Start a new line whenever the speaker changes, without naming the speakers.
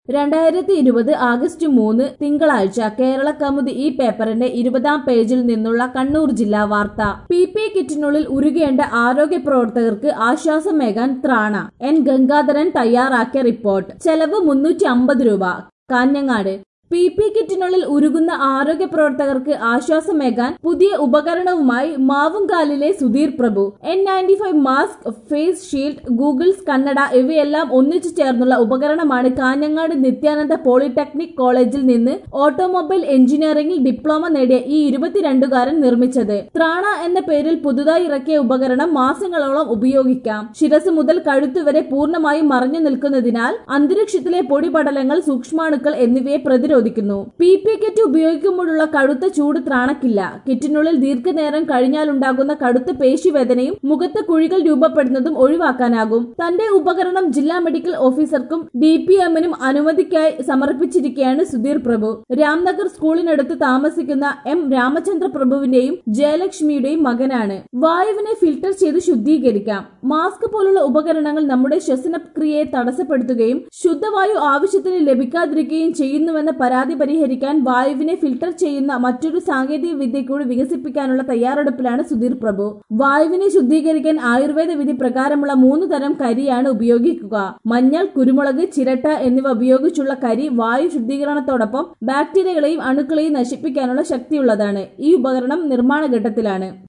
രണ്ടായിരത്തി ഇരുപത് ആഗസ്റ്റ് മൂന്ന് തിങ്കളാഴ്ച കേരള കൗമുദി ഈ പേപ്പറിന്റെ ഇരുപതാം പേജിൽ നിന്നുള്ള കണ്ണൂർ ജില്ലാ വാർത്ത പി പി കിറ്റിനുള്ളിൽ ഉരുകേണ്ട ആരോഗ്യ പ്രവർത്തകർക്ക് ആശ്വാസമേകാൻ ത്രാണ എൻ ഗംഗാധരൻ തയ്യാറാക്കിയ റിപ്പോർട്ട് ചെലവ് മുന്നൂറ്റി അമ്പത് രൂപ കാഞ്ഞങ്ങാട് പി പി കിറ്റിനുള്ളിൽ ഉരുകുന്ന ആരോഗ്യ പ്രവർത്തകർക്ക് ആശ്വാസമേകാൻ പുതിയ ഉപകരണവുമായി മാവുംകാലിലെ Sudheer Prabhu N ninety five mask face shield goggles കണ്ണട ഇവയെല്ലാം ഒന്നിച്ചു ചേർന്നുള്ള ഉപകരണമാണ് കാഞ്ഞങ്ങാട് നിത്യാനന്ദ പോളിടെക്നിക് കോളേജിൽ നിന്ന് ഓട്ടോമൊബൈൽ എഞ്ചിനീയറിംഗിൽ ഡിപ്ലോമ നേടിയ ഈ ഇരുപത്തിരണ്ടുകാരൻ നിർമ്മിച്ചത് ത്രാണ എന്ന പേരിൽ പുതുതായി ഇറക്കിയ ഉപകരണം മാസങ്ങളോളം ഉപയോഗിക്കാം ശിരസ് മുതൽ കഴുത്തുവരെ പൂർണ്ണമായും മറഞ്ഞു നിൽക്കുന്നതിനാൽ അന്തരീക്ഷത്തിലെ പൊടിപടലങ്ങൾ സൂക്ഷ്മാണുക്കൾ എന്നിവയെ പ്രതിരോധിക്കുന്നു പി പി കിറ്റ് ഉപയോഗിക്കുമ്പോഴുള്ള കടുത്ത ചൂട് ത്രാണക്കില്ല കിറ്റിനുള്ളിൽ ദീർഘനേരം കഴിഞ്ഞാലുണ്ടാകുന്ന കടുത്ത പേശിവേദനയും മുഖത്ത് കുഴികൾ രൂപപ്പെടുന്നതും ഒഴിവാക്കാനാകും തന്റെ ഉപകരണം ജില്ലാ മെഡിക്കൽ ഓഫീസർക്കും ഡി പി എമ്മിനും അനുമതിക്കായി സമർപ്പിച്ചിരിക്കുകയാണ് സുധീർ പ്രഭു രാംനഗർ സ്കൂളിനടുത്ത് താമസിക്കുന്ന എം രാമചന്ദ്ര പ്രഭുവിന്റെയും ജയലക്ഷ്മിയുടെയും മകനാണ് വായുവിനെ ഫിൽട്ടർ ചെയ്ത് ശുദ്ധീകരിക്കാം മാസ്ക് പോലുള്ള ഉപകരണങ്ങൾ നമ്മുടെ ശ്വസനക്രിയയെ തടസ്സപ്പെടുത്തുകയും ശുദ്ധവായു ആവശ്യത്തിന് ലഭിക്കാതിരിക്കുകയും ചെയ്യുന്നുവെന്ന പരാതി പരിഹരിക്കാൻ വായുവിനെ ഫിൽട്ടർ ചെയ്യുന്ന മറ്റൊരു സാങ്കേതിക വിദ്യ കൂടി വികസിപ്പിക്കാനുള്ള തയ്യാറെടുപ്പിലാണ് സുധീർ പ്രഭു വായുവിനെ ശുദ്ധീകരിക്കാൻ ആയുർവേദ വിധി പ്രകാരമുള്ള മൂന്ന് തരം കരിയാണ് ഉപയോഗിക്കുക മഞ്ഞൾ കുരുമുളക് ചിരട്ട എന്നിവ ഉപയോഗിച്ചുള്ള കരി വായു ശുദ്ധീകരണത്തോടൊപ്പം ബാക്ടീരിയകളെയും അണുക്കളെയും നശിപ്പിക്കാനുള്ള ശക്തിയുള്ളതാണ് ഈ ഉപകരണം നിർമ്മാണ ഘട്ടത്തിലാണ്